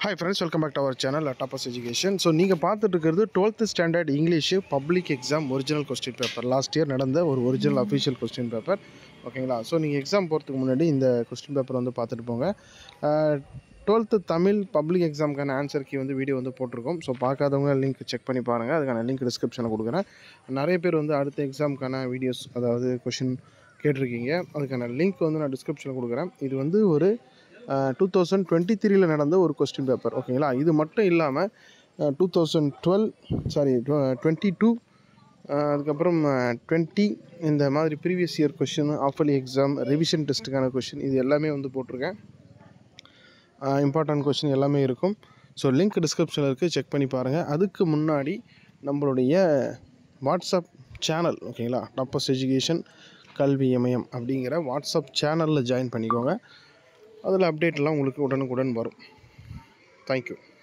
hi friends welcome back to our channel toppers education so நீங்கள் பார்த்துட்டு இருக்கிறது twelfth standard English public exam original question paper last year நடந்த ஒரு original official question paper ஓகேங்களா so நீங்கள் exam போகிறதுக்கு முன்னாடி இந்த கொஸ்டின் பேப்பர் வந்து பார்த்துட்டு போங்க டுவெல்த்து தமிழ் பப்ளிக் எக்ஸாமுக்கான ஆன்சர் கீ வந்து வீடியோ வந்து போட்டிருக்கோம் ஸோ பார்க்காதவங்க லிங்க் செக் பண்ணி பாருங்கள் அதுக்கான லிங்க் டிஸ்கிரிப்ஷனில் கொடுக்குறேன் நிறைய பேர் வந்து அடுத்த எக்ஸாமுக்கான வீடியோஸ் அதாவது கொஷின் கேட்டிருக்கீங்க அதுக்கான லிங்க் வந்து நான் டிஸ்கிரிப்ஷனில் கொடுக்குறேன் இது வந்து ஒரு டூ தௌசண்ட் டுவெண்ட்டி த்ரீல நடந்த ஒரு கொஸ்டின் பேப்பர் ஓகேங்களா இது மட்டும் இல்லாமல் two thousand twelve sorry twenty two அதுக்கப்புறம் டுவெண்ட்டி இந்த மாதிரி previous year question half yearly exam revision டெஸ்ட்டுக்கான கொஷின் இது எல்லாமே வந்து போட்டிருக்கேன் இம்பார்ட்டன்ட் கொஷின் எல்லாமே இருக்கும் ஸோ லிங்க் டிஸ்கிரிப்ஷனில் இருக்குது செக் பண்ணி பாருங்கள் அதுக்கு முன்னாடி நம்மளுடைய வாட்ஸ்அப் சேனல் ஓகேங்களா டாப்பஸ் எஜுகேஷன் கல்வி இமயம் அப்படிங்கிற வாட்ஸ்அப் சேனலில் ஜாயின் பண்ணிக்கோங்க அதில் அப்டேட்லாம் உங்களுக்கு உடனுக்குடன் வரும் தேங்க்யூ